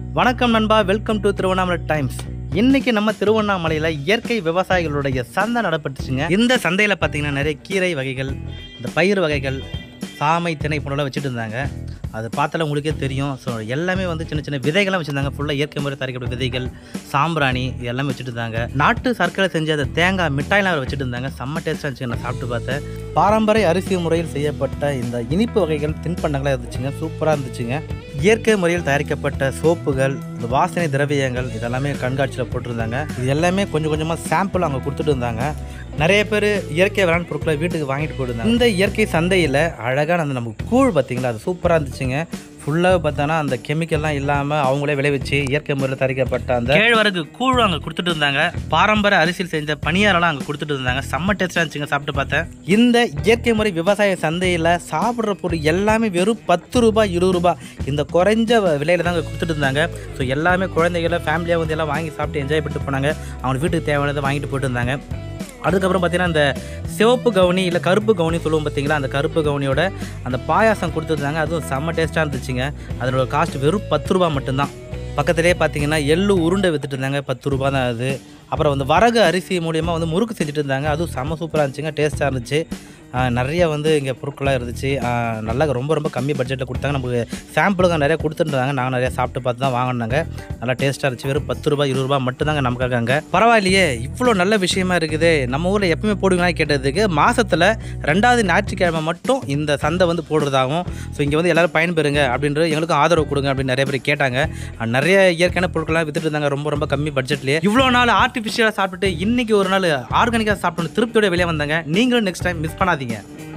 வணக்கம் நண்பா welcome to Tiruvannamalai times இன்னைக்கு நம்ம திருவண்ணாமலையில் இயற்கை விவசாயிகளுடைய சந்தை நடப்பட்டுச்சுங்க இந்த சந்தையில் பார்த்தீங்கன்னா நிறைய கீரை வகைகள் இந்த பயிர் வகைகள் சாமை திணை போன்றலாம் வச்சுட்டு இருந்தாங்க அது பார்த்தால உங்களுக்கே தெரியும் ஸோ எல்லாமே வந்து சின்ன சின்ன விதைகள்லாம் வச்சுருந்தாங்க ஃபுல்லாக இயற்கை முறை தயாரிக்கப்பட்ட விதைகள் சாம்பிராணி இது எல்லாமே வச்சுட்டு இருந்தாங்க நாட்டு சர்க்கரை செஞ்ச அந்த தேங்காய் மிட்டாய்லாம் வேற வச்சுட்டு இருந்தாங்க செம்ம டேஸ்ட்டாக இருந்துச்சு நான் சாப்பிட்டு பார்த்தேன் பாரம்பரிய அரிசி முறையில் செய்யப்பட்ட இந்த இனிப்பு வகைகள் தின்பண்டங்களாக இருந்துச்சுங்க சூப்பராக இருந்துச்சுங்க இயற்கை முறையில் தயாரிக்கப்பட்ட சோப்புகள் இந்த வாசனை திரவியங்கள் இதெல்லாமே கண்காட்சியில் போட்டிருந்தாங்க இது எல்லாமே கொஞ்சம் கொஞ்சமாக சாம்பிள் அவங்க கொடுத்துட்டு இருந்தாங்க நிறைய பேர் இயற்கை வேளாண் பொருட்களை வீட்டுக்கு வாங்கிட்டு போயிருந்தாங்க இந்த இயற்கை சந்தையில் அழகான அந்த நமக்கு கூழ் பார்த்தீங்களா அது சூப்பராக இருந்துச்சுங்க ஃபுல்லாக பார்த்தோன்னா அந்த கெமிக்கல்லாம் இல்லாமல் அவங்களே விளைவிச்சு இயற்கை முறையில் தயாரிக்கப்பட்ட அந்த கேழ்வரகு கூழ் அங்கே கொடுத்துட்டு இருந்தாங்க பாரம்பரிய அரிசியில் செஞ்ச பணியாரெல்லாம் அங்கே கொடுத்துட்டு இருந்தாங்க செம்ம டேஸ்ட்டாக இருந்துச்சுங்க சாப்பிட்டு பார்த்தேன் இந்த இயற்கை முறை விவசாய சந்தையில் சாப்பிட்ற பொருள் எல்லாமே வெறும் பத்து ரூபாய் இருபது ரூபாய் இந்த குறைஞ்ச விலையில தான் அங்கே கொடுத்துட்டு இருந்தாங்க ஸோ எல்லாமே குழந்தைகளை ஃபேமிலியாக வந்து எல்லாம் வாங்கி சாப்பிட்டு என்ஜாய் பண்ணிட்டு போனாங்க அவங்க வீட்டுக்கு தேவையானதை வாங்கிட்டு போயிட்டு இருந்தாங்க அதுக்கப்புறம் பார்த்தீங்கன்னா அந்த சிவப்பு கவுனி இல்லை கருப்பு கவுனி சொல்லுவோம் பார்த்தீங்களா அந்த கருப்பு கவுனியோட அந்த பாயாசம் கொடுத்துருந்தாங்க அதுவும் செம்ம டேஸ்ட்டாக இருந்துச்சுங்க அதனோட காஸ்ட் வெறும் பத்து ரூபா மட்டும்தான் பக்கத்துலேயே பார்த்தீங்கன்னா எள்ளு உருண்டை வித்துட்டு இருந்தாங்க பத்து ரூபா தான் அது அப்புறம் வந்து வரகு அரிசி மூலியமாக வந்து முறுக்கு செஞ்சுட்டு இருந்தாங்க அதுவும் செம்ம சூப்பராக இருந்துச்சுங்க டேஸ்ட்டாக இருந்துச்சு ஆஹ் நிறைய வந்து இங்கே பொருட்களாக இருந்துச்சு ஆஹ் நல்லா ரொம்ப ரொம்ப கம்மி பட்ஜெட்டில் கொடுத்தாங்க நமக்கு சாம்பிளுங்க நிறைய கொடுத்துருந்தாங்க நாங்கள் நிறைய சாப்பிட்டு பார்த்து தான் வாங்கினாங்க நல்லா டேஸ்ட்டாக இருந்துச்சு வெறும் பத்து ரூபாய் இருபது ரூபாய் மட்டும்தாங்க நமக்காக அங்கே பரவாயில்லையே இவ்வளோ நல்ல விஷயமா இருக்குது நம்ம ஊரில் எப்பவுமே போடுவீங்களா கேட்டதுக்கு மாதத்தில் ரெண்டாவது ஞாயிற்றுக்கிழமை மட்டும் இந்த சந்தை வந்து போடுறதாகவும் ஸோ இங்கே வந்து எல்லோரும் பயன்பெறுங்க அப்படின்றது எங்களுக்கும் ஆதரவு கொடுங்க அப்படின்னு நிறைய பேர் கேட்டாங்க ஆஹ் நிறைய இயற்கையான பொருட்கள்லாம் வித்துட்டு இருந்தாங்க ரொம்ப ரொம்ப கம்மி பட்ஜெட்லேயே இவ்வளோ நாள் ஆர்டிஃபிஷியலாக சாப்பிட்டுட்டு இன்னைக்கு ஒரு நாள் ஆர்கானிக்காக சாப்பிட்டு திருப்தியோட வெளியே வந்தாங்க நீங்களும் நெக்ஸ்ட் டைம் மிஸ் பண்ணாதீங்க